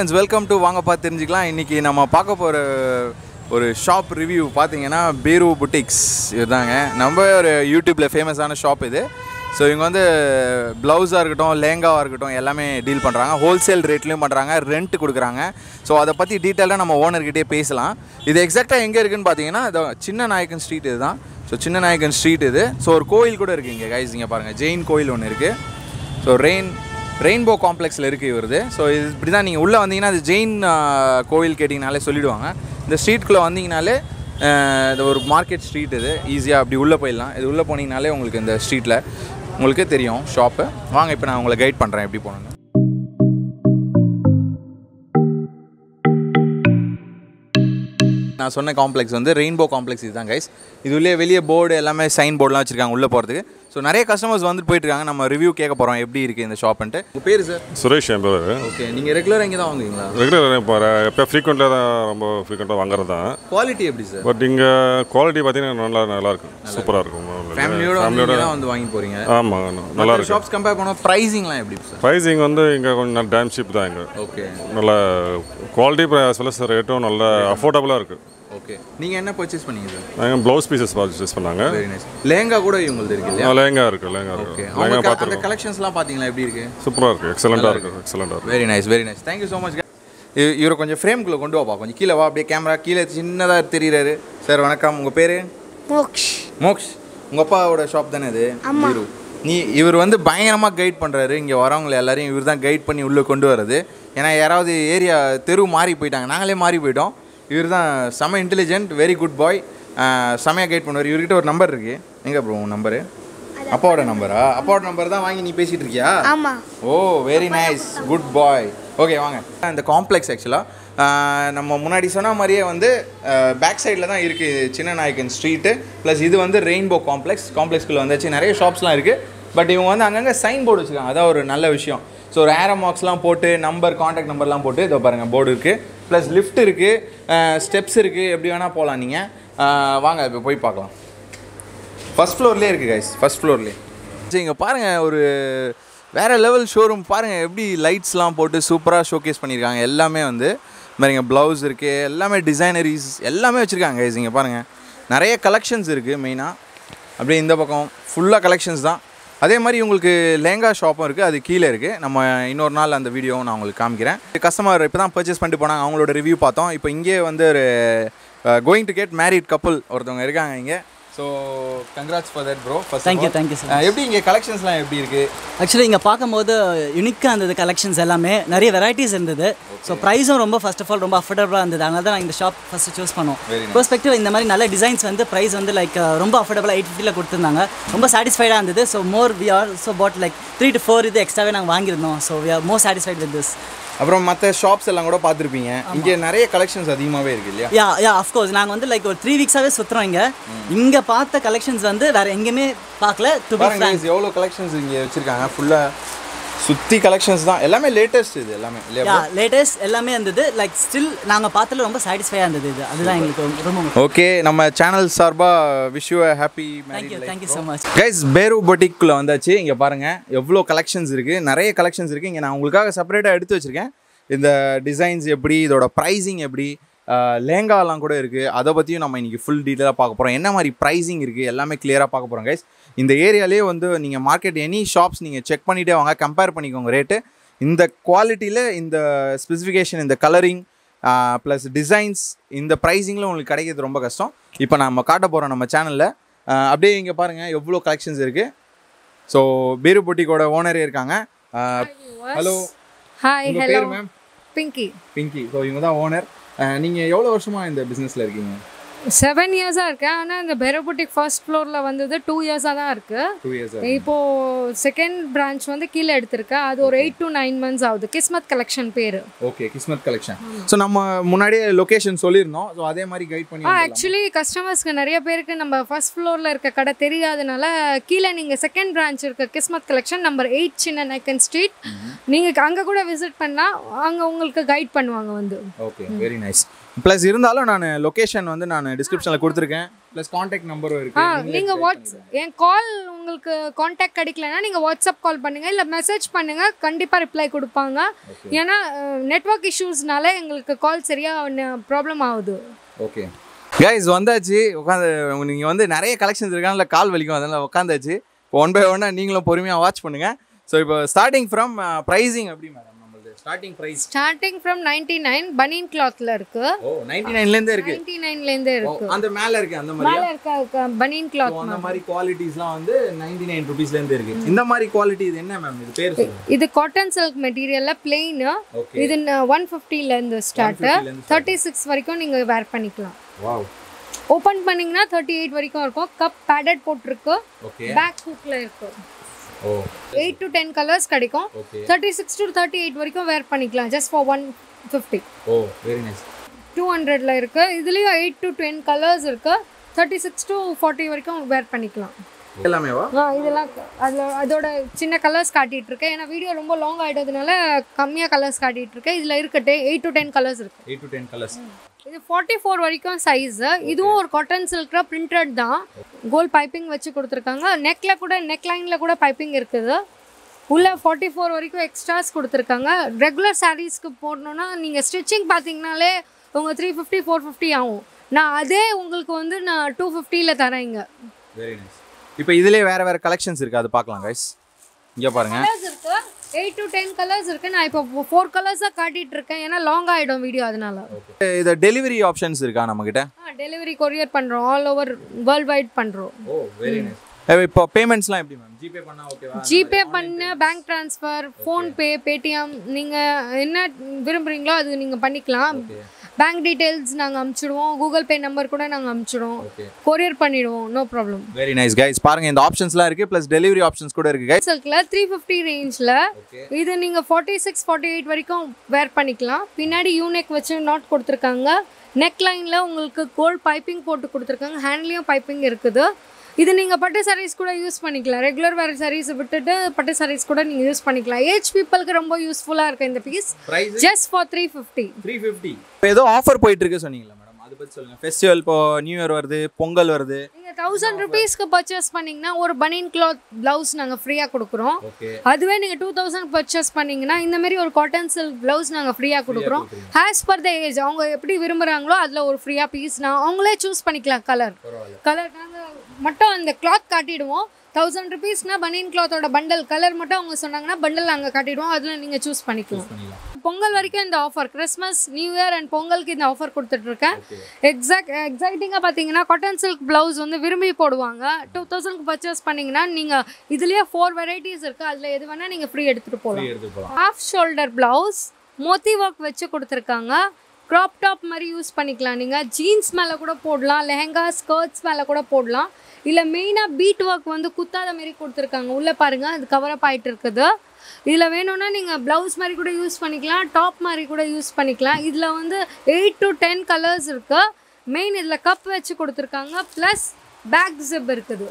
Friends welcome to வாங்க பார்த்து தெரிஞ்சுக்கலாம் இன்றைக்கி நம்ம பார்க்க போகிற ஒரு ஷாப் ரிவ்யூ பார்த்தீங்கன்னா பேரு புட்டிக்ஸ் இதுதாங்க நம்ம ஒரு யூடியூப்பில் ஃபேமஸான ஷாப் இது ஸோ இவங்க வந்து ப்ளவுஸாக இருக்கட்டும் லேங்காவாக இருக்கட்டும் எல்லாமே டீல் பண்ணுறாங்க ஹோல்சேல் ரேட்லேயும் பண்ணுறாங்க ரெண்ட் கொடுக்குறாங்க ஸோ அதை பற்றி டீட்டெயிலாக நம்ம ஓனர்கிட்டே பேசலாம் இது எக்ஸாக்டாக எங்கே இருக்குன்னு பார்த்தீங்கன்னா இதோ சின்ன நாயக்கன் ஸ்ட்ரீட் இதுதான் ஸோ சின்ன நாயக்கன் ஸ்ட்ரீட் இது ஸோ ஒரு கோயில் கூட இருக்குது இங்கே கைஸ் இங்கே பாருங்கள் ஜெயின் கோயில் ஒன்று இருக்குது ஸோ ரெயின் ரெயின்போ காம்ப்ளெக்ஸில் இருக்குது இவருது ஸோ இது இப்படி தான் நீங்கள் உள்ளே வந்தீங்கன்னா அது ஜெயின் ஆ, கோவில் கேட்டிங்கனாலே சொல்லிடுவாங்க இந்த ஸ்ட்ரீட்குள்ளே வந்தீங்கனாலே ஆ, இது ஒரு மார்க்கெட் ஸ்ட்ரீட் இது ஈஸியாக அப்படி உள்ளே போயிடலாம் இது உள்ளே போனீங்கனாலே உங்களுக்கு இந்த ஸ்ட்ரீட்டில் உங்களுக்கே தெரியும் ஷாப்பு வாங்க இப்போ நான் உங்களை கைட் பண்ணுறேன் எப்படி போகணுன்னு நான் சொன்ன காம்ப்ளெக்ஸ் வந்து ரெயின்போ காம்ப்ளெக்ஸ் இதுதான் கைஸ் இது உள்ளே வெளியே போர்டு எல்லாமே சைன் போர்டுலாம் வச்சுருக்காங்க உள்ளே போகிறதுக்கு ஸோ நிறைய கஸ்டமர்ஸ் வந்துட்டு போயிட்டு இருக்காங்க நம்ம ரிவ்யூ கேட்க போகிறோம் எப்படி இருக்குது இந்த ஷாப்ன்ட்டு உங்கள் பேர் சார் சுரேஷ் என் பேர் ஓகே நீங்கள் ரெகுலராக இங்கே தான் வாங்குவீங்களா ரெகுலர் இப்போ எப்போ ஃப்ரீக்வெண்ட்டாக தான் ரொம்ப ஃப்ரீக்வெண்ட்டாக வாங்குறது தான் குவாலிட்டி எப்படி சார் பட் இங்கே குவாலிட்டி பார்த்தீங்கன்னா நல்லா நல்லா இருக்கும் சூப்பராக இருக்கும் ஃபேமிலியோட ஃபேமிலியோட தான் வந்து வாங்கி போகிறீங்க ஆமாம் நல்லா இருக்கும் ஷாப்ஸ் கம்பேர் பண்ணோம் ப்ரைஸிங்லாம் எப்படி சார் ப்ரைஸிங் வந்து இங்கே கொஞ்சம் நல்ல டேம் ஷிப் தான் இங்கே ஓகே நல்ல குவாலிட்டி ப்ரைஸ் வெல் ரேட்டும் நல்ல அஃபோர்டபுளாக இருக்குது ஓகே நீங்கள் என்ன பர்ச்சேஸ் பண்ணீங்க சார் நாங்கள் ப்ளவுஸ் பீசஸ் பர்ச்சேஸ் பண்ணாங்க வெரி நைஸ் லேங்கா கூட இவங்களுக்கு இருக்கு இல்லையா லேங்கா இருக்குது லேங்கா ஓகே இருக்குது லேங்கா அவங்க அந்த பார்த்துருக்கோம் கலெக்ஷன்ஸ்லாம் பார்த்தீங்களா எப்படி இருக்கு சூப்பராக இருக்குது எக்ஸலண்ட்டாக இருக்குது எக்ஸலண்ட்டாக இருக்குது very nice very nice thank you so much இவரை கொஞ்சம் ஃப்ரேம்குள்ளே கொண்டு வாப்பா கொஞ்சம் கீழே வா அப்படியே கேமரா கீழே சின்னதாக தெரியுறாரு சார் வணக்கம் உங்கள் பேர் மோக்ஷ் மோக்ஷ் உங்கள் அப்பாவோட ஷாப் தானே இது வீரு நீ இவர் வந்து பயங்கரமாக கைட் பண்ணுறாரு இங்கே வரவங்களை எல்லாரையும் இவர் தான் கைட் பண்ணி உள்ளே கொண்டு வர்றது ஏன்னா யாராவது ஏரியா தெரு மாறி போயிட்டாங்க நாங்களே மாறி போயிட்டோம் இவர் தான் செம இன்டெலிஜென்ட் வெரி குட் பாய் செமையாக கைட் பண்ணுவார் இவர்கிட்ட ஒரு நம்பர் இருக்குது எங்கே ப்ரோ உன் நம்பரு அப்பாவோட நம்பரா அப்பாவோட நம்பர் தான் வாங்கி நீ பேசிகிட்டு இருக்கியா ஆமா oh very nice good boy okay வாங்க இந்த காம்ப்ளெக்ஸ் ஆக்சுவலாக நம்ம முன்னாடி சொன்ன மாதிரியே வந்து பேக் சைடில் தான் இருக்குது சின்ன நாயக்கன் ஸ்ட்ரீட்டு ப்ளஸ் இது வந்து ரெயின்போ காம்ப்ளெக்ஸ் காம்ப்ளெக்ஸ்குள்ளே வந்தாச்சு நிறைய ஷாப்ஸ்லாம் இருக்குது பட் இவங்க வந்து அங்கங்கே சைன் போர்டு வச்சுருக்காங்க அதான் ஒரு நல்ல விஷயம் ஸோ ஒரு ஏரோ மார்க்ஸ்லாம் போட்டு நம்பர் காண்டாக்ட் நம்பர்லாம் போட்டு இதோ பாருங்கள் போர்டு இருக்குது ப்ளஸ் லிஃப்ட் இருக்குது ஸ்டெப்ஸ் இருக்குது எப்படி வேணால் போகலாம் நீங்கள் வாங்க இப்போ போய் பார்க்கலாம் ஃபர்ஸ்ட் ஃப்ளோர்லேயே இருக்குது கைஸ் ஃபர்ஸ்ட் ஃப்ளோர்லேயே சரி இங்கே பாருங்கள் ஒரு வேறு லெவல் ஷோரூம் பாருங்கள் எப்படி லைட்ஸ்லாம் போட்டு சூப்பராக ஷோகேஸ் பண்ணியிருக்காங்க எல்லாமே வந்து மாதிரிங்க ப்ளவுஸ் இருக்குது எல்லாமே டிசைனரிஸ் எல்லாமே வச்சுருக்காங்க கைஸ் இங்கே பாருங்கள் நிறைய கலெக்ஷன்ஸ் இருக்குது மெயினாக அப்படியே இந்த பக்கம் ஃபுல்லாக கலெக்ஷன்ஸ் தான் அதே மாதிரி உங்களுக்கு லேங்கா ஷாப்பும் இருக்குது அது கீழே இருக்குது நம்ம இன்னொரு நாள் அந்த வீடியோவும் நான் உங்களுக்கு காமிக்கிறேன் கஸ்டமர் இப்போ தான் பர்ச்சேஸ் பண்ணிட்டு போனாங்க அவங்களோட ரிவ்யூ பார்த்தோம் இப்போ இங்கே வந்து ஒரு going to get married couple ஒருத்தவங்க இருக்காங்க இங்கே so congrats for that bro Thank you, thank you, sir. எப்படி இங்கே கலெக்ஷன்ஸ்லாம் எப்படி இருக்குது ஆக்சுவலி இங்கே பார்க்கும்போது யுனிக்காக இருந்தது கலெக்ஷன்ஸ் எல்லாமே நிறைய வெரைட்டிஸ் இருந்தது ஸோ ப்ரைஸும் ரொம்ப ஃபர்ஸ்ட் ஆஃப் ஆல் ரொம்ப அஃபோர்டபுளாக இருந்தது அதனால தான் நான் இந்த ஷாப் ஃபஸ்ட்டு சூஸ் பண்ணோம் Very nice. பெர்ஸ்பெக்டிவ் இந்த மாதிரி நல்ல டிசைன்ஸ் வந்து ப்ரைஸ் வந்து லைக் ரொம்ப அஃபோர்டபுளாக எயிட் ஃபிஃப்டியில் கொடுத்துருந்தாங்க ரொம்ப சாட்டிஸ்ஃபைடாக இருந்தது so more we are so bought like three to four இது எக்ஸ்ட்ராவே நாங்கள் வாங்கியிருந்தோம் so we are more satisfied with this அப்புறம் மற்ற ஷாப்ஸ் எல்லாம் கூட பார்த்துருப்பீங்க இங்கே நிறைய கலெக்ஷன்ஸ் அதிகமாகவே இருக்குது இல்லையா யா யா அஃப்கோர்ஸ் நாங்கள் வந்து லைக் ஒரு த்ரீ வீக்ஸாகவே சுற்றுறோம் இங்கே இங்கே பார்த்த கலெக்ஷன்ஸ் வந்து வேறு எங்கேயுமே பார்க்கல டு பி பாருங்க guys, எவ்வளோ கலெக்ஷன்ஸ் இங்கே வச்சுருக்காங்க ஃபுல்லாக சுற்றி கலெக்ஷன்ஸ் தான் எல்லாமே லேட்டஸ்ட் இது எல்லாமே இல்லையா யா லேட்டஸ்ட் எல்லாமே இருந்தது லைக் ஸ்டில் நாங்கள் பார்த்ததுல ரொம்ப சாட்டிஸ்ஃபையாக இருந்தது இது அதுதான் எங்களுக்கு ரொம்ப- ரொம்ப முக்கியம் ஓகே நம்ம சேனல் சார்பாக wish you happy thank you thank you so much guys பேரு பொட்டிக்குள்ளே வந்தாச்சு இங்கே பாருங்கள் எவ்வளோ கலெக்ஷன்ஸ் இருக்குது நிறைய கலெக்ஷன்ஸ் இருக்குது இங்கே நான் உங்களுக்காக செப்பரேட்டாக எடுத்து வச்சுருக்கேன் இந்த டிசைன்ஸ் எப்படி இதோட ப்ரைஸிங் எப்படி ஆஹ், லேங்காலாம் கூட இருக்குது அதை பற்றியும் நம்ம இன்றைக்கி ஃபுல் டீட்டெயிலாக பார்க்க போகிறோம் என்ன மாதிரி ப்ரைஸிங் இருக்குது எல்லாமே கிளியராக பார்க்க போகிறோம் கைஸ் இந்த ஏரியாலேயே வந்து நீங்கள் மார்க்கெட் எனி ஷாப்ஸ் நீங்கள் செக் பண்ணிகிட்டே வாங்க கம்பேர் பண்ணிக்கோங்க ரேட்டு இந்த குவாலிட்டியில் இந்த ஸ்பெசிஃபிகேஷன் இந்த கலரிங் ப்ளஸ் டிசைன்ஸ் இந்த ப்ரைஸிங்கில் உங்களுக்கு கிடைக்கிறது ரொம்ப கஷ்டம் இப்போ நம்ம காட்ட போகிறோம் நம்ம சேனலில் அப்படியே இங்கே பாருங்கள் எவ்வளோ கலெக்ஷன்ஸ் இருக்குது ஸோ பீரு பொட்டிக்கோட ஓனரே இருக்காங்க ஹலோ ஹாய் உங்கள் ஹலோ பேர் மேம் பிங்கி பிங்கி ஸோ இவங்க தான் ஓனர் நீங்கள் எவ்வளோ வருஷமாக இந்த பிஸ்னஸில் இருக்கீங்க செவன் இயர்ஸாக இருக்கேன் ஆனால் இந்த பெரோபுட்டிக் ஃபர்ஸ்ட் ஃப்ளோரில் வந்தது டூ இயர்ஸாக தான் இருக்குது டூ இயர்ஸ் இப்போ செகண்ட் பிரான்ச் வந்து கீழே எடுத்திருக்கேன் அது ஒரு எயிட் டு நைன் மந்த்ஸ் ஆகுது கிஸ்மத் கலெக்ஷன் பேர் ஓகே கிஸ்மத் கலெக்ஷன் ஸோ நம்ம முன்னாடியே லொகேஷன் சொல்லியிருந்தோம் ஸோ அதே மாதிரி கைட் பண்ணி ஆ ஆக்சுவலி கஸ்டமர்ஸ்க்கு நிறைய பேருக்கு நம்ம ஃபர்ஸ்ட் ஃப்ளோரில் இருக்க கடை தெரியாதனால கீழே நீங்கள் செகண்ட் பிரான்ச் இருக்க கிஸ்மத் கலெக்ஷன் நம்பர் எயிட் சின்ன நைக்கன் ஸ்ட்ரீட் நீங்கள் அங்கே கூட விசிட் பண்ணால் அங்கே உங்களுக்கு கைட் பண்ணுவாங்க வந்து ஓகே வெரி நைஸ் ப்ளஸ் இருந்தாலும் நான் லொக்கேஷன் வந்து நான் டிஸ்கிரிப்ஷனில் கொடுத்துருக்கேன் ப்ளஸ் காண்டாக்ட் நம்பரும் ஆ இருக்கு நீங்கள் வாட்ஸ் என் கால் உங்களுக்கு காண்டாக்ட் கிடைக்கலனா நீங்கள் வாட்ஸ்அப் கால் பண்ணுங்கள் இல்லை மெசேஜ் பண்ணுங்கள் கண்டிப்பாக ரிப்ளை கொடுப்பாங்க ஏன்னா நெட்ஒர்க் இஷ்யூஸ்னால எங்களுக்கு கால் சரியாக ப்ராப்ளம் ஆகுது ஓகே கைஸ் வந்தாச்சு உட்காந்து நீங்கள் வந்து நிறைய கலெக்ஷன்ஸ் இருக்காங்கல்ல கால் வலிக்கும் அதனால் உட்காந்தாச்சு ஒன் பை ஒன்னாக நீங்களும் பொறுமையாக வாட்ச் பண்ணுங்கள் ஸோ இப்போ ஸ்டார்டிங் ஃப்ரம் ப்ரைஸிங் எப்படி மேடம் நம்மளது starting price starting from ninety nine பனியன் கிளாத்தில் இருக்கு ஓ நைன்டி நைன்லேருந்தே இருக்கு நைன்டி நைன்லேருந்தே இருக்கு அந்த மேலே இருக்கு அந்த மாதிரி மேலே இருக்க பனியன் So, கிளாத் அந்த மாதிரி குவாலிட்டிஸ்லாம் வந்து நைன்டி நைன் ருபீஸ்லேருந்து இருக்கு இந்த மாதிரி குவாலிட்டி இது என்ன மேம் இது பேர் சொல்லுங்க இது காட்டன் சில்க் மெட்டீரியல்ல பிளெயின் ஓகே இது ஒன் ஃபிஃப்டிலேருந்து ஸ்டார்ட் 150 ல இருந்து தேர்ட்டி சிக்ஸ் வரைக்கும் நீங்கள் வேர் பண்ணிக்கலாம் வாவ் ஓப்பன் பண்ணிங்கன்னா தேர்ட்டி எயிட் வரைக்கும் இருக்கும் கப் பேடட் போட்டிருக்கு ஓகே பேக் ஹூக்கில் இருக்கு oh eight to ten colours கிடைக்கும் okay thirty six to thirty eight வரைக்கும் வேர் பண்ணிக்கலாம் just for one fifty oh very nice two ஹண்ட்ரட்ல இருக்கு இதுலேயும் எயிட் டு டென் கலர்ஸ் இருக்கு தேர்ட்டி சிக்ஸ் டு ஃபார்ட்டி வரைக்கும் வேர் பண்ணிக்கலாம் எல்லாமேவா ஆ இதெல்லாம் அதில் அதோட சின்ன கலர்ஸ் காட்டிட்டு இருக்கேன் ஏன்னா வீடியோ ரொம்ப லாங் ஆகிட்டதுனால கம்மியாக கலர்ஸ் காட்டிட்டு இருக்கேன் இதில் இருக்கட்டே எயிட் டு டென் கலர்ஸ் இருக்கு எயிட் டு டென் கலர்ஸ் இது ஃபார்ட்டி ஃபோர் வரைக்கும் சைஸ் இதுவும் ஒரு காட்டன் சில்க்ல பிரிண்டட் தான் கோல்ட் பைப்பிங் வச்சு கொடுத்துருக்காங்க நெக்ல கூட நெக் லைன்ல கூட பைப்பிங் இருக்குது உள்ள ஃபார்ட்டி ஃபோர் வரைக்கும் எக்ஸ்ட்ராஸ் கொடுத்துருக்காங்க ரெகுலர் சாரீஸ்க்கு போடணும்னா நீங்கள் ஸ்டிச்சிங் பார்த்தீங்கனாலே உங்கள் த்ரீ ஃபிஃப்டி ஃபோர் ஃபிஃப்டி ஆகும் நான் அதே உங்களுக்கு வந்து நான் டூ ஃபிஃப்டியில் தரேன் இங்கே வெரி நைஸ் இப்போ இதுலயே வேற வேற கலெக்ஷன்ஸ் இருக்கு அது பார்க்கலாம் கைஸ் இங்க பாருங்க கலர்ஸ் இருக்கு எயிட் டு டென் கலர்ஸ் இருக்கு நான் இப்போ ஃபோர் கலர்ஸாக காட்டிட்டு இருக்கேன் ஏன்னா லாங் ஆகிடும் வீடியோ அதனால இது டெலிவரி ஆப்ஷன்ஸ் இருக்கா நம்ம கிட்ட டெலிவரி கொரியர் பண்ணுறோம் ஆல் ஓவர் வேர்ல்ட் வைட் பண்ணுறோம் ஓ வெரி நைஸ் இப்போ பேமெண்ட்ஸ்லாம் எப்படி மேம் ஜிபே பண்ணா ஓகேவா ஜிபே பண்ண பேங்க் ட்ரான்ஸ்ஃபர் ஃபோன்பே பேடிஎம் நீங்கள் என்ன விரும்புகிறீங்களோ அது நீங்கள் பண்ணிக்கலாம் பேங்க் டீட்டெயில்ஸ் நாங்கள் அமுச்சிடுவோம் கூகுள் பே நம்பர் கூட நாங்கள் அமுச்சிடுவோம் ஓகே கொரியர் பண்ணிடுவோம் no problem very nice guys பாருங்க இந்த ஆப்ஷன்ஸ்லாம் இருக்கு ப்ளஸ் டெலிவரி ஆப்ஷன்ஸ் கூட இருக்கு கைஸ் சில்கில் த்ரீ ஃபிஃப்டி ரேஞ்சில் ஓகே இது நீங்கள் ஃபார்ட்டி சிக்ஸ் ஃபார்ட்டி எயிட் வரைக்கும் வேர் பண்ணிக்கலாம் பின்னாடி யூனெக் வச்சு நாட் கொடுத்துருக்காங்க நெக் லைனில் உங்களுக்கு கோல்ட் பைப்பிங் போட்டு கொடுத்துருக்காங்க ஹேண்ட்லேயும் பைப்பிங் இருக்குது இது நீங்கள் பட்டு sarees கூட யூஸ் பண்ணிக்கலாம் ரெகுலர் வேர் sarees விட்டுட்டு பட்டு sarees கூட நீங்கள் யூஸ் பண்ணிக்கலாம் ஏஜ் பீப்புளுக்கு ரொம்ப யூஸ்ஃபுல்லாக இருக்குது இந்த piece price just for three fifty three fifty ஏதோ ஆஃபர் போயிட்டு இருக்கு சொன்னீங்களா மேடம் அதை பத்தி சொல்லுங்க ஃபெஸ்டிவல் இப்போ நியூ இயர் வருது பொங்கல் வருது நீங்கள் தௌசண்ட் ருபீஸ்க்கு பர்ச்சேஸ் பண்ணிங்கன்னா ஒரு பனியன் கிளாத் ப்ளவுஸ் நாங்கள் ஃப்ரீயாக கொடுக்குறோம் ஓகே அதுவே நீங்கள் டூ தௌசண்ட் பர்ச்சேஸ் பண்ணீங்கன்னா இந்த மாதிரி ஒரு காட்டன் சில்க் ப்ளவுஸ் நாங்கள் ஃப்ரீயாக கொடுக்குறோம் ஹேஸ் பர் த ஏஜ் அவங்க எப்படி விரும்புகிறாங்களோ அதில் ஒரு ஃப்ரீயாக பீஸ் நான் அவங்களே சூஸ் பண்ணிக்கலாம் கலர் கலர் நாங்கள் மட்டும் அந்த கிளாத் காட்டிடுவோம் தௌசண்ட் ருபீஸ்னா பனியன் கிளாத்தோட பண்டல் கலர் மட்டும் அவங்க சொன்னாங்கன்னா பண்டல் நாங்கள் காட்டிடுவோம் அதில் நீங்கள் சூஸ் பண்ணிக்கலாம் பொங்கல் வரைக்கும் இந்த offer Christmas new year and பொங்கலுக்கு இந்த ஆஃபர் கொடுத்துட்ருக்கேன் எக்ஸாக்ட் எக்ஸைட்டிங்காக பார்த்தீங்கன்னா காட்டன் சில்க் ப்ளவுஸ் வந்து விரும்பி போடுவாங்க டூ தௌசண்ட்க்கு பர்ச்சேஸ் பண்ணிங்கன்னா நீங்கள் இதுலேயே ஃபோர் வெரைட்டிஸ் இருக்குது அதில் எது வேணால் நீங்கள் ஃப்ரீ எடுத்துகிட்டு போகலாம் எடுத்து போகலாம் ஹாஃப் ஷோல்டர் ப்ளவுஸ் மோத்தி ஒர்க் வச்சு கொடுத்துருக்காங்க க்ராப் டாப் மாதிரி யூஸ் பண்ணிக்கலாம் நீங்கள் ஜீன்ஸ் மேலே கூட போடலாம் லெஹங்கா ஸ்கர்ட்ஸ் மேலே கூட போடலாம் இல்லை மெயினாக பீட் ஒர்க் வந்து குத்தாத மாதிரி கொடுத்துருக்காங்க உள்ளே பாருங்கள் அது கவர் அப் ஆகிட்டு இருக்குது இதில் வேணும்னா நீங்கள் ப்ளவுஸ் மாதிரி கூட யூஸ் பண்ணிக்கலாம் டாப் மாதிரி கூட யூஸ் பண்ணிக்கலாம் இதில் வந்து எயிட் டு டென் கலர்ஸ் இருக்குது மெயின் இதில் கப் வச்சு கொடுத்துருக்காங்க ப்ளஸ் பேக் ஜிப் இருக்குது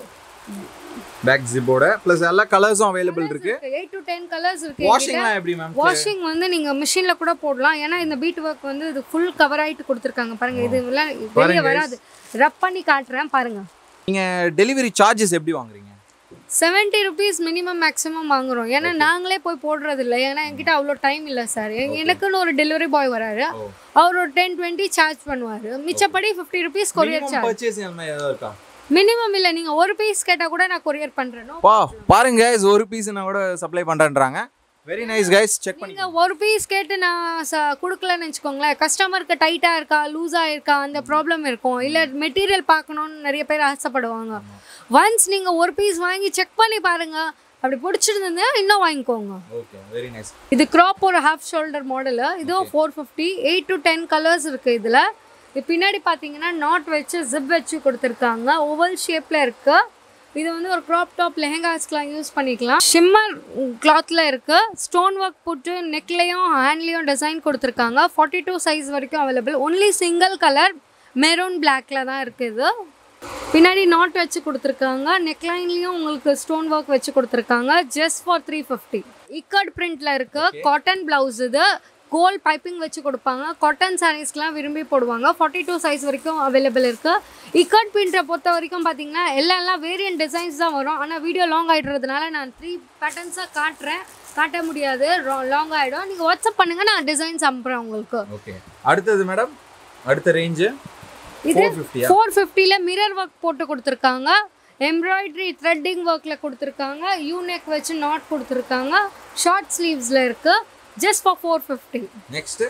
பேக் ஜிப்போட ப்ளஸ் எல்லா கலர்ஸும் அவைலபிள் இருக்கு எயிட் டு டென் கலர்ஸ் இருக்குது வாஷிங்லாம் எப்படி மேம் வாஷிங் வந்து நீங்க மிஷின்ல கூட போடலாம் ஏன்னா இந்த பீட் ஒர்க் வந்து இது ஃபுல் கவர் ஆயிட்டு கொடுத்துருக்காங்க பாருங்க இது எல்லாம் வெளியே வராது ரப் பண்ணி காட்டுறேன் பாருங்க நீங்க டெலிவரி சார்ஜஸ் எப்படி வாங்குறீங்க செவன்ட்டி ருபீஸ் மினிமம் மேக்ஸிமம் வாங்குறோம் ஏன்னா நாங்களே போய் போடுறது இல்லை ஏன்னா என்கிட்ட அவ்வளோ டைம் இல்லை சார் எனக்குன்னு ஒரு டெலிவரி பாய் வராரு அவர் ஒரு டென் டுவெண்ட்டி சார்ஜ் பண்ணுவார் மிச்சப்படி fifty rupees courier charge purchase ஏதாவது இருக்கா மினிமம் இல்லை நீங்கள் ஒரு பீஸ் கேட்டால் கூட நான் கொரியர் பண்ணுறேன் பா பாருங்க guys, ஒரு பீஸ் நான் கூட சப்ளை பண்றேன்றாங்க வெரி நைஸ் கைஸ் செக் பண்ணி நீங்கள் ஒரு பீஸ் கேட்டு நான் ச கொடுக்கலன்னு வச்சுக்கோங்களேன் கஸ்டமருக்கு டைட்டாக இருக்கா லூஸாக இருக்கா அந்த ப்ராப்ளம் இருக்கும் இல்லை மெட்டீரியல் பார்க்கணுன்னு நிறைய பேர் ஆசைப்படுவாங்க ஒன்ஸ் நீங்கள் ஒரு பீஸ் வாங்கி செக் பண்ணி பாருங்கள் அப்படி பிடிச்சிருந்ததுன்னா இன்னும் வாங்கிக்கோங்க ஓகே வெரி நைஸ் இது க்ராப் ஒரு ஹாஃப் ஷோல்டர் மாடலு இதுவும் four fifty eight to ten colours இருக்குது இதில் இது பின்னாடி பார்த்தீங்கன்னா நாட் வச்சு ஜிப் வச்சு கொடுத்துருக்காங்க ஓவல் ஷேப்பில் இருக்குது இது வந்து ஒரு க்ராப் டாப் லெஹங்காஸ்க்குலாம் யூஸ் பண்ணிக்கலாம் ஷிம்மர் கிளாத்தில் இருக்குது ஸ்டோன் ஒர்க் போட்டு நெக்லேயும் ஹேண்ட்லேயும் டிசைன் கொடுத்துருக்காங்க ஃபார்ட்டி டூ சைஸ் வரைக்கும் available only single colour maroon பிளாக்ல தான் இருக்குது பின்னாடி நாட் வச்சு கொடுத்துருக்காங்க நெக்லைன்லேயும் உங்களுக்கு ஸ்டோன் ஒர்க் வச்சு கொடுத்துருக்காங்க just for three fifty ikat பிரிண்ட்ல இருக்கு காட்டன் பிளவுஸ் இது கோல்ட் பைப்பிங் வச்சு கொடுப்பாங்க காட்டன் சாரீஸ்க்குலாம் விரும்பி போடுவாங்க ஃபார்ட்டி டூ சைஸ் வரைக்கும் அவைலபிள் இருக்குது இக்கட் பிரிண்ட்டை பொறுத்த வரைக்கும் பார்த்தீங்கன்னா எல்லாம் எல்லாம் வேரியன்ட் டிசைன்ஸ் தான் வரும் ஆனால் வீடியோ லாங் ஆகிடுறதுனால நான் த்ரீ பேட்டர்ன்ஸாக காட்டுறேன் காட்ட முடியாது லாங் ஆகிடும் நீங்கள் வாட்ஸ்அப் பண்ணுங்கள் நான் டிசைன்ஸ் அனுப்புகிறேன் உங்களுக்கு ஓகே அடுத்தது மேடம் அடுத்த ரேஞ்சு இது 450 -ஆ? ஃபோர் ஃபிஃப்டியில் மிரர் ஒர்க் போட்டு கொடுத்துருக்காங்க எம்ப்ராய்டரி த்ரெட்டிங் ஒர்க்கில் கொடுத்துருக்காங்க யூனெக் வச்சு நாட் கொடுத்துருக்காங்க ஷார்ட் ஸ்லீவ்ஸில் இருக்குது just for four fifty next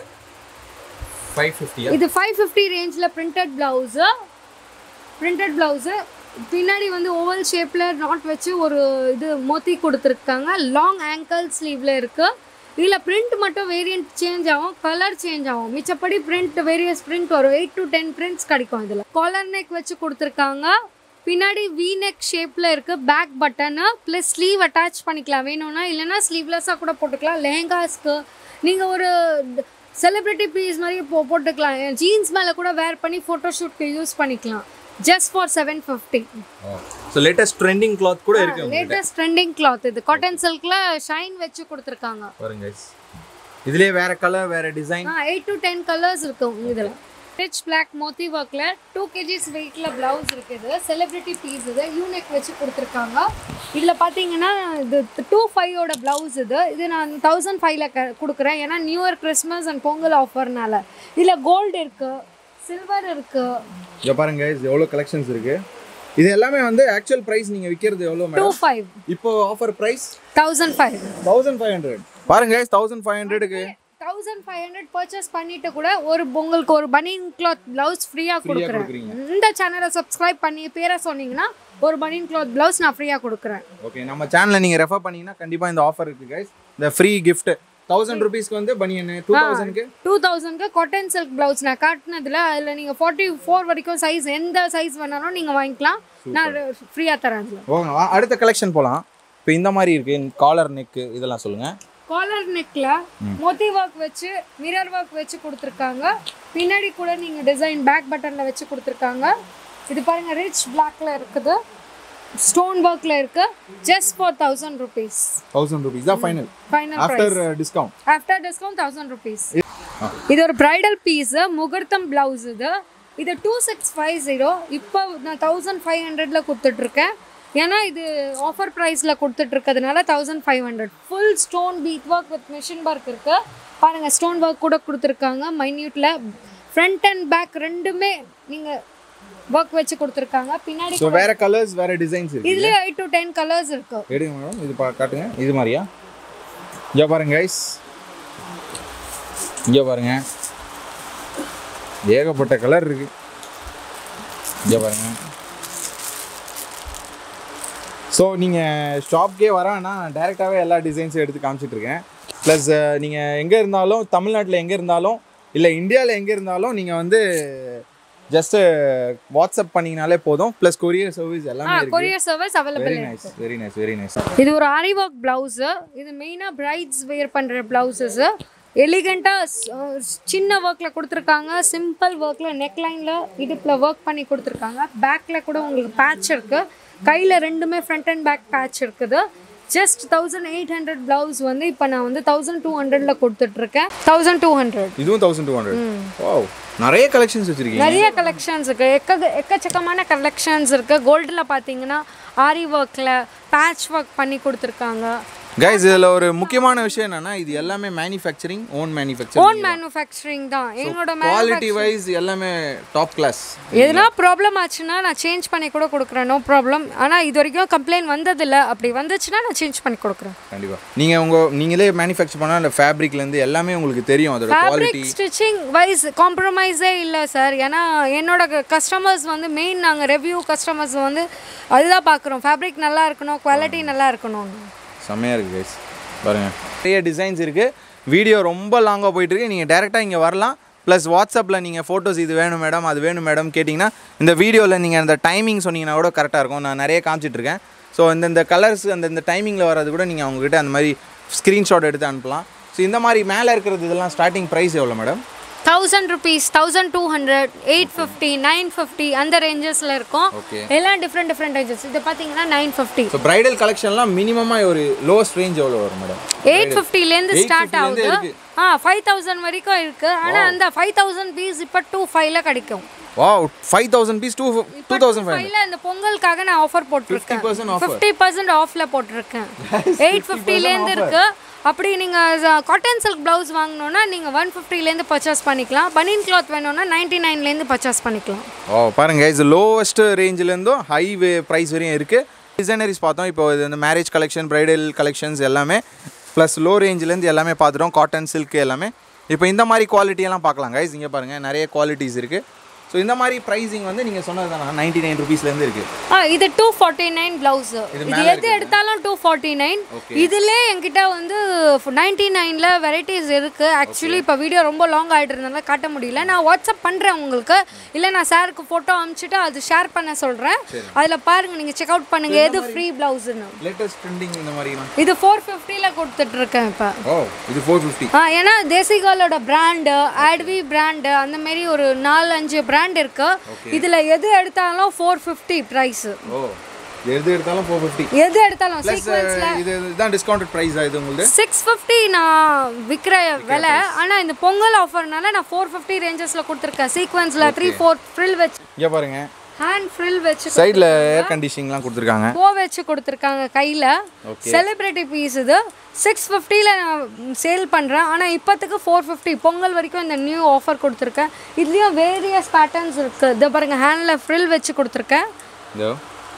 five ஃபிஃப்டியா இது ஃபைவ் ஃபிஃப்டி ரேஞ்சில் பிரிண்டட் ப்ளவுஸு பிரிண்டட் ப்ளவுஸு பின்னாடி வந்து ஓவல் ஷேப்பில் நாட் வச்சு ஒரு இது மோத்தி கொடுத்துருக்காங்க லாங் ஆங்கிள் ஸ்லீவில் இருக்குது இதில் பிரிண்ட் மட்டும் வேரியன்ட் சேஞ்ச் ஆகும் கலர் சேஞ்ச் ஆகும் மிச்சப்படி பிரிண்ட் வேரியஸ் பிரிண்ட் வரும் எயிட் டு டென் பிரிண்ட்ஸ் கிடைக்கும் இதில் காலர் நெக் வச்சு கொடுத்துருக்காங்க பின்னாடி வி நெக் ஷேப்பில் இருக்குது back button plus sleeve attach பண்ணிக்கலாம் வேணும்னா இல்லைன்னா ஸ்லீவ்லெஸ்ஸாக கூட போட்டுக்கலாம் லெஹங்காஸ்க்கு நீங்கள் ஒரு செலிப்ரிட்டி பீஸ் மாதிரி போ போட்டுக்கலாம் ஜீன்ஸ் மேலே கூட வேர் பண்ணி ஃபோட்டோஷூட்க்கு யூஸ் பண்ணிக்கலாம் just for seven fifty so latest trending cloth கூட இருக்கு உங்ககிட்ட. லேட்டஸ்ட் ட்ரெண்டிங் கிளாத் இது காட்டன் சில்கில் ஷைன் வச்சு கொடுத்துருக்காங்க பாருங்க guys. இதுலயே வேற கலர் வேற டிசைன் ஆ எயிட் டு டென் கலர்ஸ் இருக்கும் இதில் ரிச் பிளாக் மோத்தி ஒர்க்கில் டூ கேஜிஸ் வெயிட்டில் ப்ளவுஸ் இருக்குது செலிப்ரிட்டி பீஸ் இது யூனெக் வச்சு கொடுத்துருக்காங்க இதில் பார்த்தீங்கன்னா இது டூ ஃபைவோட ப்ளவுஸ் இது இது நான் தௌசண்ட் ஃபைவ்ல க கொடுக்குறேன் ஏன்னா new year Christmas and Pongal ஆஃபர்னால இதில் கோல்டு இருக்குது சில்வர் இருக்குது இங்க பாருங்க guys, எவ்வளவு கலெக்ஷன்ஸ் இருக்கு இது எல்லாமே வந்து ஆக்சுவல் பிரைஸ் நீங்க விக்கிறது எவ்வளவு டூ மேடம் ஃபைவ் இப்போ offer price thousand five thousand five hundred பாருங்க தௌசண்ட் ஃபைவ் ஹண்ட்ரடுக்கு தௌசண்ட் ஃபைவ் ஹண்ட்ரட் பர்ச்சேஸ் பண்ணிட்டு கூட ஒரு உங்களுக்கு ஒரு பனியன் கிளாத் பிளவுஸ் ஃப்ரீயாக கொடுக்குறேன் கொடுக்குறீங்க. இந்த சேனலை சப்ஸ்கிரைப் பண்ணி பேரை சொன்னீங்கன்னா ஒரு பனியன் கிளாத் பிளவுஸ் நான் ஃப்ரீயாக கொடுக்குறேன் ஓகே நம்ம சேனலை நீங்க ரெஃபர் பண்ணீங்கன்னா கண்டிப்பா இந்த ஆஃபர் இருக்கு guys இந்த ஃப்ரீ gift தௌசண்ட் ருபீஸ்க்கு வந்து பனியன் டூ தௌசண்ட்க்கு டூ தௌசண்ட்க்கு காட்டன் சில்க் பிளவுஸ் நான் காட்டினதுல அதில் நீங்கள் ஃபார்ட்டி ஃபோர் வரைக்கும் சைஸ் எந்த சைஸ் வேணாலும் நீங்கள் வாங்கிக்கலாம் நான் ஃப்ரீயாக தரேன் அதில் ஓகே வா- அடுத்த கலெக்ஷன் போலாம் இப்போ இந்த மாதிரி இருக்கு காலர் நெக்கு இதெல்லாம் சொல்லுங்க காலர் நெக்கில் மோத்தி ஒர்க் வச்சு மிரர் ஒர்க் வச்சு கொடுத்துருக்காங்க பின்னாடி கூட நீங்கள் டிசைன் பேக் பட்டனில் வச்சு கொடுத்துருக்காங்க இது பாருங்கள் ரிச் பிளாக்ல இருக்குது ஸ்டோன் ஒர்க்கில் இருக்கு just for thousand rupees thousand rupees தான் final final after discount after discount thousand rupees இது ஒரு ப்ரைடல் பீஸு முகூர்த்தம் ப்ளவுஸ் இது இது டூ சிக்ஸ் ஃபைவ் ஜீரோ இப்போ நான் தௌசண்ட் ஃபைவ் ஹண்ட்ரடில் கொடுத்துட்ருக்கேன் ஏன்னா இது ஆஃபர் ப்ரைஸில் கொடுத்துட்ருக்கிறதுனால thousand five hundred full stone bead work with machine work இருக்குது பாருங்கள் ஸ்டோன் ஒர்க் கூட கொடுத்துருக்காங்க மைன்யூட்டில் ஃப்ரண்ட் அண்ட் பேக் ரெண்டுமே நீங்கள் ஒர்க் வச்சு கொடுத்துருக்காங்க பின்னாடி ஸோ வேற கலர்ஸ் வேற டிசைன்ஸ் இருக்கு இதுலேயே எயிட் டு டென் கலர்ஸ் இருக்குது எடுங்க மேடம் இது பா காட்டுங்க இது மாதிரியா இங்கே பாருங்க கைஸ் இங்கே பாருங்க ஏகப்பட்ட கலர் இருக்கு இங்கே பாருங்க ஸோ நீங்கள் ஷாப்க்கே வரான்னா டேரெக்டாகவே எல்லா டிசைன்ஸும் எடுத்து காமிச்சிட்டு இருக்கேன் ப்ளஸ் நீங்கள் எங்கே இருந்தாலும் தமிழ்நாட்டில் எங்கே இருந்தாலும் இல்லை இந்தியாவில் எங்கே இருந்தாலும் நீங்கள் வந்து ஜஸ்ட்டு வாட்ஸ்அப் பண்ணிங்கனாலே போதும் ப்ளஸ் கொரியர் சர்வீஸ் ஆ எல்லாமே இருக்கு courier service available very nice very nice very nice இது ஒரு ஆரி ஒர்க் ப்ளவுஸு இது மெயினாக பிரைட்ஸ் வேர் பண்ணுற ப்ளவுசஸ்ஸு எலிகண்ட்டாக சின்ன ஒர்க்கில் கொடுத்துருக்காங்க சிம்பிள் ஒர்க்கில் நெக்லைனில் இடுப்பில் ஒர்க் பண்ணி கொடுத்துருக்காங்க பேக்கில் கூட உங்களுக்கு பேட்ச் இருக்குது கையில் ரெண்டுமே ஃப்ரண்ட் அண்ட் பேக் பேட்ச் இருக்குது just thousand eight hundred blouse வந்து இப்போ நான் வந்து தௌசண்ட் டூ ஹண்ட்ரடில் கொடுத்துட்ருக்கேன் தௌசண்ட் டூ ஹண்ட்ரட் இதுவும் தௌசண்ட் டூ ஹண்ட்ரட் ஓ நிறைய கலெக்ஷன்ஸ் வச்சிருக்கீங்க நிறைய கலெக்ஷன்ஸ் இருக்கு எக்க எக்கச்சக்கமான கலெக்ஷன்ஸ் இருக்கு கோல்டில் பார்த்தீங்கன்னா ஆரி ஒர்க்கில் பேட்ச் ஒர்க் பண்ணி கொடுத்துருக்காங்க கைஸ் இதில் ஒரு முக்கியமான விஷயம் என்னன்னா இது எல்லாமே manufacturing own own manufacturing manufacturing தான் என்னோட குவாலிட்டி வைஸ் எல்லாமே டாப் கிளாஸ் எதுனா ப்ராப்ளம் ஆச்சுன்னா நான் சேஞ்ச் பண்ணி கூட கொடுக்குறேன் நோ ப்ராப்ளம் ஆனால் இது வரைக்கும் கம்ப்ளைண்ட் வந்ததில்ல அப்படி வந்துச்சுன்னா நான் சேஞ்ச் பண்ணி கொடுக்குறேன் கண்டிப்பா நீங்க உங்க நீங்களே மேனுஃபேக்சர் பண்ணா அந்த ஃபேப்ரிக்ல இருந்து எல்லாமே உங்களுக்கு தெரியும் அதோட குவாலிட்டி ஃபேப்ரிக் ஸ்டிச்சிங் வைஸ் காம்ப்ரமைஸே இல்லை சார் ஏன்னா என்னோட கஸ்டமர்ஸ் வந்து மெயின் நாங்கள் ரெவ்யூ கஸ்டமர்ஸ் வந்து அதுதான் பார்க்குறோம் ஃபேப்ரிக் நல்லா இருக்கணும் குவாலிட்டி நல்லா இருக்கணும்னு செம்மையா இருக்கு கைஸ் பாருங்க நிறைய டிசைன்ஸ் இருக்கு வீடியோ ரொம்ப லாங்காக போயிட்டு இருக்கு நீங்கள் டேரெக்டாக இங்கே வரலாம் ப்ளஸ் வாட்ஸ்அப்பில் நீங்கள் ஃபோட்டோஸ் இது வேணும் மேடம் அது வேணும் மேடம் கேட்டிங்கன்னா இந்த வீடியோவில் நீங்கள் அந்த டைமிங் சொன்னீங்கன்னா கூட கரெக்டாக இருக்கும் நான் நிறைய காமிச்சிட்டு இருக்கேன் ஸோ இந்தந்த கலர்ஸ் அந்த இந்த டைமிங்கில் வர்றது கூட நீங்கள் அவங்ககிட்ட அந்த மாதிரி ஸ்க்ரீன்ஷாட் எடுத்து அனுப்பலாம் ஸோ இந்த மாதிரி மேலே இருக்கிறது இதெல்லாம் ஸ்டார்டிங் ப்ரைஸ் எவ்வளோ madam thousand rupees thousand two hundred eight fifty nine fifty அந்த ரேஞ்சஸில் இருக்கும் Okay. எல்லாம் டிஃப்ரெண்ட் டிஃப்ரெண்ட் ரேஞ்சஸ் இது பார்த்தீங்கன்னா நைன் ஃபிஃப்டி ஸோ பிரைடல் கலெக்ஷன்லாம் மினிமமாக ஒரு லோவஸ்ட் ரேஞ்ச் எவ்வளோ வரும் மேடம் எயிட் ஃபிஃப்டிலேருந்து 850 ஸ்டார்ட் ல ஆகுது இருந்து ஆ ஃபைவ் தௌசண்ட் வரைக்கும் இருக்குது ஆனால் அந்த ஃபைவ் தௌசண்ட் பீஸ் இப்போ டூ ஃபைவ்ல கிடைக்கும் வா five thousand piece two two thousand five ஃபைவ்ல இந்த பொங்கலுக்காக நான் ஆஃபர் போட்டிருக்கேன் 50% offer. ஃபிஃப்டி பர்சன்ட் ஆஃப்ல போட்டிருக்கேன் எயிட் ஃபிஃப்டிலேருந்து இருக்கு அப்படி நீங்கள் காட்டன் சில்க் ப்ளவுஸ் வாங்கணுன்னா நீங்கள் ஒன் ஃபிஃப்டிலேருந்து பர்ச்சேஸ் பண்ணிக்கலாம் பனியன் கிளாத் வேணும்னா நைன்டி நைன்லேருந்து பர்ச்சேஸ் பண்ணிக்கலாம் ஓ பாருங்க இது லோவஸ்ட் ரேஞ்சிலேருந்தும் ஹை ப்ரைஸ் வரையும் இருக்குது டிசைனரிஸ் பார்த்தோம் இப்போ இது இந்த மேரேஜ் கலெக்ஷன் பிரைடல் கலெக்ஷன்ஸ் எல்லாமே ப்ளஸ் லோ ரேஞ்சிலேருந்து எல்லாமே பார்த்துட்டோம் காட்டன் சில்க் எல்லாமே இப்போ இந்த மாதிரி quality எல்லாம் பார்க்கலாம் கைஸ் இங்கே பாருங்கள் நிறைய குவாலிட்டிஸ் இருக்குது ஸோ இந்த மாதிரி ப்ரைஸிங் வந்து நீங்கள் சொன்னது தானே நைன்டி நைன் ருபீஸ்லேருந்து இருக்குது ஆ இது டூ ஃபார்ட்டி நைன் ப்ளவுஸ் இது மேல எது எடுத்தாலும் டூ ஃபார்ட்டி நைன் இதுல என்கிட்ட வந்து நைன்டி நைனில் வெரைட்டிஸ் இருக்கு ஆக்சுவலி இப்போ வீடியோ ரொம்ப லாங் ஆகிடுறதுனால காட்ட முடியல நான் வாட்ஸ்அப் பண்ணுறேன் உங்களுக்கு இல்லை நான் சாருக்கு ஃபோட்டோ அனுப்பிச்சிட்டு அது ஷேர் பண்ண சொல்கிறேன் அதில் பாருங்க நீங்கள் செக் அவுட் பண்ணுங்க எது ஃப்ரீ ப்ளவுஸ்னு லேட்டஸ்ட் ட்ரெண்டிங் இந்த மாதிரினா இது ஃபோர் ஃபிஃப்டியில் கொடுத்துட்ருக்கேன் இப்போ ஓ இது ஃபோர் ஃபிஃப்டி ஆ ஏன்னா தேசிகாலோட பிராண்டு ஆட்வி பிராண்டு அந்த மாதிரி ஒரு நாலு அஞ்சு பிராண்ட் இருக்கு இதில் எது எடுத்தாலும் ஃபோர் ஃபிஃப்டி ப்ரைஸு ஓ எது எடுத்தாலும் ஃபோர் ஃபிஃப்டி எது எடுத்தாலும் ப்ளஸ் சீக்வன்ஸில் இது இதுதான் டிஸ்கவுண்டட் ப்ரைஸா இது உங்களுக்கு சிக்ஸ் ஃபிஃப்டி நான் விற்கிற விலை ஆனால் இந்த பொங்கல் ஆஃபர்னால நான் ஃபோர் ஃபிஃப்டி ரேஞ்சஸில் கொடுத்துருக்கேன் சீக்வன்ஸில் த்ரீ ஃபோர் ஃப்ரில் வச்சு இங்கே பாருங்க ஹேண்ட் ஃப்ரில் வச்சு சைடில் ஏர் கண்டிஷனிங்லாம் கொடுத்துருக்காங்க போ வச்சு கொடுத்துருக்காங்க கையில் செலிப்ரிட்டி பீஸ் இது சிக்ஸ் ஃபிஃப்டியில் நான் சேல் பண்ணுறேன் ஆனால் இப்போத்துக்கு ஃபோர் ஃபிஃப்டி பொங்கல் வரைக்கும் இந்த நியூ ஆஃபர் கொடுத்துருக்கேன் இதுலேயும் வேரியஸ் பேட்டர்ன்ஸ் இருக்குது இதை பாருங்கள் ஹேண்டில் ஃப்ரில் வச்சு கொடுத்துருக்கேன் இதோ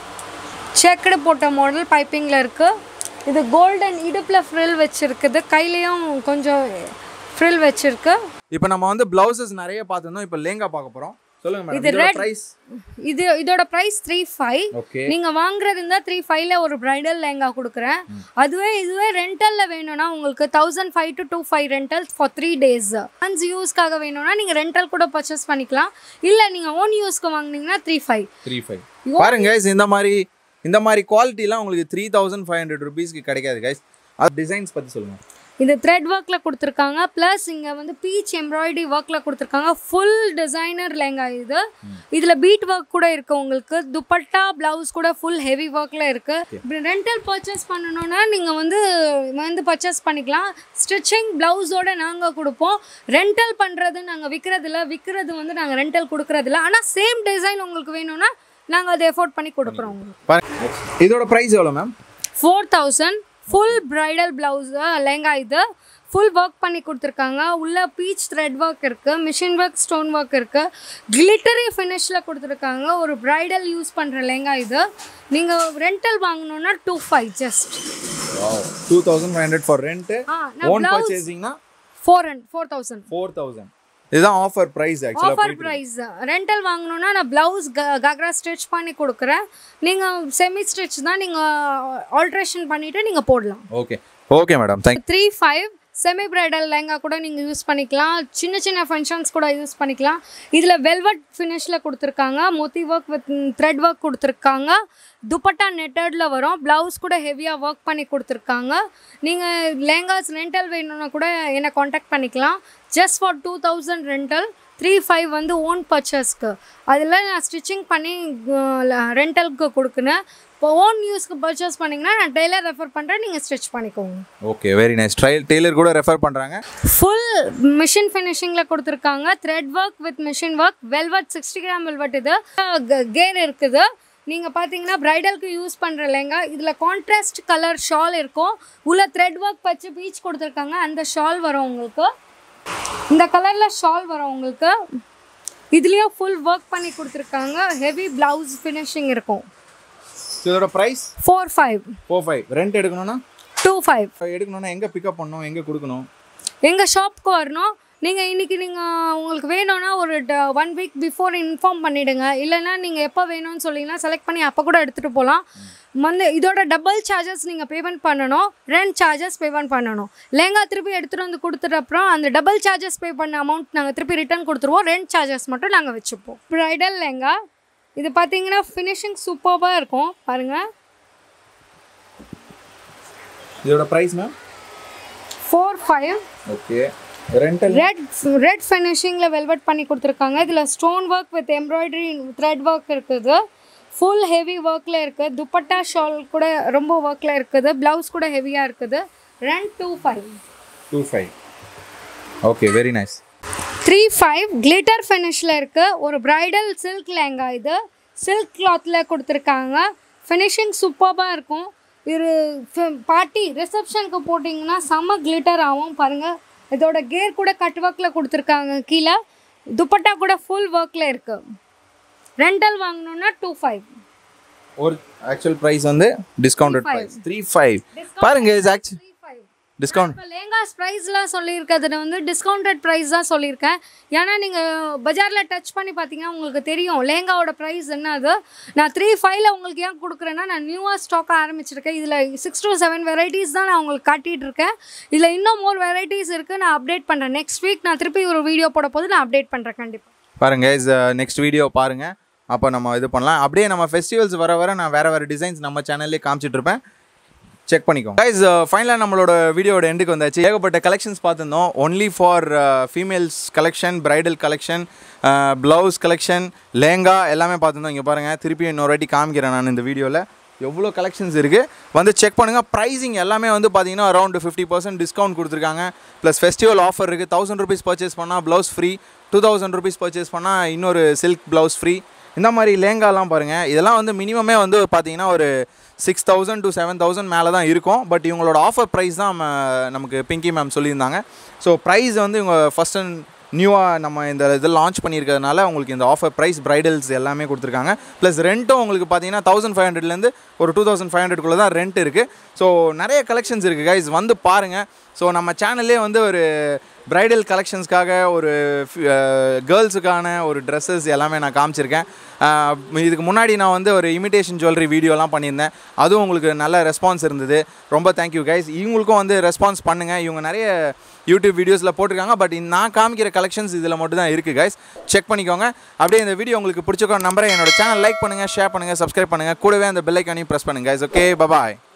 செக்குடு போட்ட மாடல் பைப்பிங்கில் இருக்குது இது கோல்டன் இடுப்பில் ஃப்ரில் வச்சுருக்குது கையிலையும் கொஞ்சம் ஃப்ரில் வச்சுருக்கு இப்போ நம்ம வந்து பிளவுசஸ் நிறைய பார்த்துருந்தோம் இப்போ லேங்கா பார்க்க போகிறோம் சொல்லுங்க மேடம் இது இதோட red. ப்ரைஸ் இது இதோட ப்ரைஸ் த்ரீ ஃபைவ் ஓகே நீங்கள் வாங்குறது இருந்தால் த்ரீ ஃபைவ்ல ஒரு ப்ரைடல் லெஹங்கா கொடுக்குறேன் அதுவே இதுவே ரெண்டலில் வேணும்னா உங்களுக்கு thousand five to two five rental for three days once யூஸ்க்காக வேணும்னா நீங்கள் ரெண்டல் கூட பர்ச்சேஸ் பண்ணிக்கலாம் இல்லை நீங்கள் ஓன் யூஸ்க்கு வாங்குனீங்கன்னா த்ரீ ஃபைவ் த்ரீ ஃபைவ் பாருங்க guys, இந்த மாதிரி இந்த மாதிரி குவாலிட்டிலாம் உங்களுக்கு த்ரீ தௌசண்ட் ஃபைவ் ஹண்ட்ரட் ருபீஸ்க்கு கிடைக்காது கைஸ் அது டிசைன்ஸ் பற்றி சொல்லுங்க இது த்ரெட் ஒர்க்கில் கொடுத்துருக்காங்க ப்ளஸ் இங்கே வந்து பீச் எம்ப்ராய்டரி ஒர்க்கில் கொடுத்துருக்காங்க ஃபுல் டிசைனர் லெஹங்கா இது இதில் பீட் ஒர்க் கூட இருக்குது உங்களுக்கு துப்பட்டா ப்ளவுஸ் கூட ஃபுல் ஹெவி ஒர்க்கில் இருக்குது இப்படி ரெண்டல் பர்ச்சேஸ் பண்ணணும்னா நீங்கள் வந்து வந்து பர்ச்சேஸ் பண்ணிக்கலாம் ஸ்டிச்சிங் ப்ளவுஸோட நாங்கள் கொடுப்போம் ரெண்டல் பண்ணுறது நாங்கள் விற்கிறதில்ல விற்கிறது வந்து நாங்கள் ரெண்டல் கொடுக்குறதில்ல ஆனால் சேம் டிசைன் உங்களுக்கு வேணும்னா நாங்கள் அதை எஃபோர்ட் பண்ணி கொடுக்குறோம் உங்களுக்கு பாருங்க இதோட ப்ரைஸ் எவ்வளோ ma'am four thousand full bridal blouse lehenga இது ஃபுல் ஒர்க் பண்ணி கொடுத்துருக்காங்க உள்ள பீச் த்ரெட் ஒர்க் இருக்குது மிஷின் ஒர்க் ஸ்டோன் ஒர்க் இருக்குது கிளிட்டரி ஃபினிஷில் கொடுத்துருக்காங்க ஒரு ப்ரைடல் யூஸ் பண்ணுற லெஹங்கா இது நீங்கள் ரெண்டல் வாங்கணுன்னா two five just two thousand five hundred for rent ஆ நான் ஓன் ப்ளவுஸ் பர்ச்சேசிங்னா four and four thousand four thousand இதுதான் ஆஃபர் ப்ரைஸ் ஆக்சுவலாக ஆஃபர் ப்ரைஸ் ரெண்டல் வாங்கணும்னா நான் ப்ளவுஸ் கக்ரா ஸ்டிச் பண்ணி கொடுக்குறேன் நீங்கள் செமி ஸ்டிச் தான் நீங்கள் ஆல்ட்ரேஷன் பண்ணிவிட்டு நீங்கள் போடலாம் okay okay madam thank three five semi bridal lehenga கூட நீங்கள் யூஸ் பண்ணிக்கலாம் சின்ன சின்ன ஃபங்க்ஷன்ஸ் கூட யூஸ் பண்ணிக்கலாம் இதில் வெல்வெட் ஃபினிஷில் கொடுத்துருக்காங்க மொத்தி ஒர்க் வித் த்ரெட் ஒர்க் கொடுத்துருக்காங்க துப்பட்டா நெட்டடில் வரும் ப்ளவுஸ் கூட ஹெவியாக ஒர்க் பண்ணி கொடுத்துருக்காங்க நீங்கள் லெஹங்காஸ் ரெண்டல் வேணும்னா கூட என்னை காண்டாக்ட் பண்ணிக்கலாம் just for two thousand rental three five வந்து ஓன் பர்ச்சேஸ்க்கு அதில் நான் ஸ்டிச்சிங் பண்ணி ரெண்டலுக்கு கொடுக்குறேன் இப்போ ஓன் யூஸ்க்கு பர்ச்சேஸ் பண்ணிங்கன்னா நான் டெய்லர் ரெஃபர் பண்ணுறேன் நீங்கள் ஸ்டிச் பண்ணிக்கோங்க okay very nice trial tailor கூட ரெஃபர் பண்ணுறாங்க ஃபுல் மிஷின் ஃபினிஷிங்கில் கொடுத்துருக்காங்க thread work with machine work velvet sixty gram velvet இது கேர் இருக்குது நீங்கள் பார்த்தீங்கன்னா ப்ரைடலுக்கு யூஸ் பண்ணுற லெங்கா இதில் கான்ட்ராஸ்ட் கலர் ஷால் இருக்கும் உள்ள த்ரெட் ஒர்க் வச்சு பீச் கொடுத்துருக்காங்க அந்த ஷால் வரும் உங்களுக்கு இந்த கலரில் ஷால் வரும் உங்களுக்கு இதுலேயும் ஃபுல் ஒர்க் பண்ணி கொடுத்துருக்காங்க ஹெவி ப்ளவுஸ் ஃபினிஷிங் இருக்கும் இதோட price four five four five rent எடுக்கணும்னா டூ ஃபைவ் எடுக்கணும்னா எங்கே பிக்கப் பண்ணணும் எங்கே கொடுக்கணும் எங்கள் ஷாப்புக்கு வரணும் நீங்கள் இன்றைக்கி நீங்கள் உங்களுக்கு வேணும்னா ஒரு ஒன் வீக் பிஃபோர் இன்ஃபார்ம் பண்ணிவிடுங்க இல்லைன்னா நீங்கள் எப்போ வேணும்னு சொன்னீங்கன்னா செலக்ட் பண்ணி அப்போ கூட எடுத்துகிட்டு போகலாம் வந்து இதோட டபுள் சார்ஜஸ் நீங்கள் பேமெண்ட் பண்ணணும் ரெண்ட் சார்ஜஸ் பேமெண்ட் பண்ணணும் லெங்கா திருப்பி எடுத்துகிட்டு வந்து கொடுத்துட்ட அப்புறம் அந்த டபுள் சார்ஜஸ் பே பண்ண அமௌண்ட் நாங்கள் திருப்பி ரிட்டர்ன் கொடுத்துருவோம் ரெண்ட் சார்ஜஸ் மட்டும் நாங்கள் வச்சுப்போம் ப்ரைடல் லெங்கா இது பார்த்தீங்கன்னா ஃபினிஷிங் சூப்பராக இருக்கும் பாருங்கள் இதோட price ma'am four five okay rental red red ஃபினிஷிங்கில் வெல்வெட் பண்ணி கொடுத்துருக்காங்க இதில் stone work with embroidery thread work இருக்குது ஃபுல் ஹெவி ஒர்க்கில் இருக்குது துப்பட்டா ஷால் கூட ரொம்ப ஒர்க்கில் இருக்குது ப்ளவுஸ் கூட ஹெவியாக இருக்குது rent two five two five okay very nice three five glitter ஃபினிஷில் இருக்குது ஒரு பிரைடல் சில்க் லெஹங்கா இது சில்க் கிளாத்தில் கொடுத்துருக்காங்க ஃபினிஷிங் சூப்பராக இருக்கும் இது பார்ட்டி ரிசப்ஷனுக்கு போட்டிங்கன்னா செம்ம கிளிட்டர் ஆகும் பாருங்கள் இதோட கேர் கூட கட் ஒர்க்கில் கொடுத்துருக்காங்க கீழே துப்பட்டா கூட ஃபுல் ஒர்க்கில் இருக்குது ரெண்டல் வாங்கணுன்னா டூ ஃபைவ் ஒரு ஆக்சுவல் ப்ரைஸ் வந்து டிஸ்கவுண்டட் ப்ரைஸ் த்ரீ ஃபைவ் பாருங்க இது ஆக்சுவல் த்ரீ ஃபைவ் டிஸ்கவுண்ட் இப்போ லேங்காஸ் ப்ரைஸ்லாம் சொல்லியிருக்கிறதுல வந்து டிஸ்கவுண்டட் ப்ரைஸ் தான் சொல்லியிருக்கேன் ஏன்னா நீங்கள் பஜாரில் டச் பண்ணி பார்த்தீங்கன்னா உங்களுக்கு தெரியும் லேங்காவோட ப்ரைஸ் என்ன அது நான் த்ரீ ஃபைவ்ல உங்களுக்கு ஏன் கொடுக்குறேன்னா நான் நியூவாக ஸ்டாக் ஆரம்பிச்சிருக்கேன் இதில் சிக்ஸ் டு செவன் வெரைட்டிஸ் தான் நான் உங்களுக்கு காட்டிகிட்டு இருக்கேன் இதில் இன்னும் மோர் வெரைட்டிஸ் இருக்குது நான் அப்டேட் பண்ணுறேன் நெக்ஸ்ட் வீக் நான் திருப்பி ஒரு வீடியோ போட போது நான் அப்டேட் பண்ணுறேன் கண்டிப்பாக பாருங்க இஸ் நெக்ஸ்ட் வீடியோ பாருங்க அப்போ நம்ம இது பண்ணலாம் அப்படியே நம்ம ஃபெஸ்டிவல்ஸ் வர வர நான் வேற வேற டிசைன்ஸ் நம்ம சேனல்லே காமிச்சிட்டு இருப்பேன் செக் பண்ணிக்கோ கைஸ் ஃபைனலாக நம்மளோட வீடியோட எண்டுக்கு வந்தாச்சு ஏகப்பட்ட கலெக்ஷன்ஸ் பார்த்துருந்தோம் only for females collection bridal collection blouse collection lehenga எல்லாமே பார்த்துருந்தோம் இங்கே பாருங்கள் திருப்பி இன்னொரு வாட்டி காமிக்கிறேன் நான் இந்த வீடியோவில் எவ்வளோ கலெக்ஷன்ஸ் இருக்குது வந்து செக் பண்ணுங்கள் ப்ரைஸிங் எல்லாமே வந்து பார்த்தீங்கன்னா அரௌண்ட் ஃபிஃப்டி பர்சன்ட் டிஸ்கவுண்ட் கொடுத்துருக்காங்க ப்ளஸ் ஃபெஸ்டிவல் ஆஃபர் இருக்குது தௌசண்ட் ருபீஸ் பர்ச்சேஸ் பண்ணால் blouse free two thousand rupees purchase பண்ணால் இன்னொரு சில்க் ப்ளவுஸ் ஃப்ரீ இந்த மாதிரி லேங்காலாம் பாருங்கள் இதெல்லாம் வந்து மினிமமே வந்து பார்த்தீங்கன்னா ஒரு six thousand to seven thousand மேலே தான் இருக்கும் பட் இவங்களோட ஆஃபர் ப்ரைஸ் தான் ம- நமக்கு பிங்கி மேம் சொல்லியிருந்தாங்க ஸோ ப்ரைஸ் வந்து இவங்க ஃபஸ்ட் அண்ட் நியூவாக நம்ம இந்த இது லான்ச் பண்ணியிருக்கிறதுனால உங்களுக்கு இந்த ஆஃபர் ப்ரைஸ் பிரைடல்ஸ் எல்லாமே கொடுத்துருக்காங்க ப்ளஸ் ரெண்ட்டும் உங்களுக்கு பார்த்தீங்கன்னா தௌசண்ட் ஃபைவ் ஹண்ட்ரட்லேருந்து ஒரு டூ தௌசண்ட் ஃபைவ் ஹண்ட்ரட்குள்ளே தான் ரெண்ட் இருக்குது ஸோ நிறைய கலெக்ஷன்ஸ் இருக்குது கைஸ் வந்து பாருங்கள் ஸோ நம்ம சேனல்லே வந்து ஒரு பிரைடல் கலெக்ஷன்ஸ்க்காக ஒரு கேர்ள்ஸுக்கான ஒரு ட்ரெஸ்ஸஸ் எல்லாமே நான் காமிச்சிருக்கேன் அஹ், இதுக்கு முன்னாடி நான் வந்து ஒரு இமிடேஷன் ஜுவல்லரி வீடியோலாம் பண்ணியிருந்தேன் அதுவும் உங்களுக்கு நல்ல ரெஸ்பான்ஸ் இருந்தது ரொம்ப தேங்க்யூ கைஸ் இவங்களுக்கும் வந்து ரெஸ்பான்ஸ் பண்ணுங்கள் இவங்க நிறைய யூடியூப் வீடியோஸில் போட்டிருக்காங்க பட் நான் காமிக்கிற கலெக்ஷன்ஸ் இதில் மட்டும் தான் இருக்குது கைஸ் செக் பண்ணிக்கோங்க அப்படியே இந்த வீடியோ உங்களுக்கு பிடிச்சிக்கோ நம்பரை என்னோட சேனல் லைக் பண்ணுங்கள் ஷேர் பண்ணுங்கள் சப்ஸ்கிரைப் பண்ணுங்கள் கூடவே அந்த பெல் ஐக்கானையும் ப்ரெஸ் பண்ணுங்கள் கைஸ் ஓகே பபாய்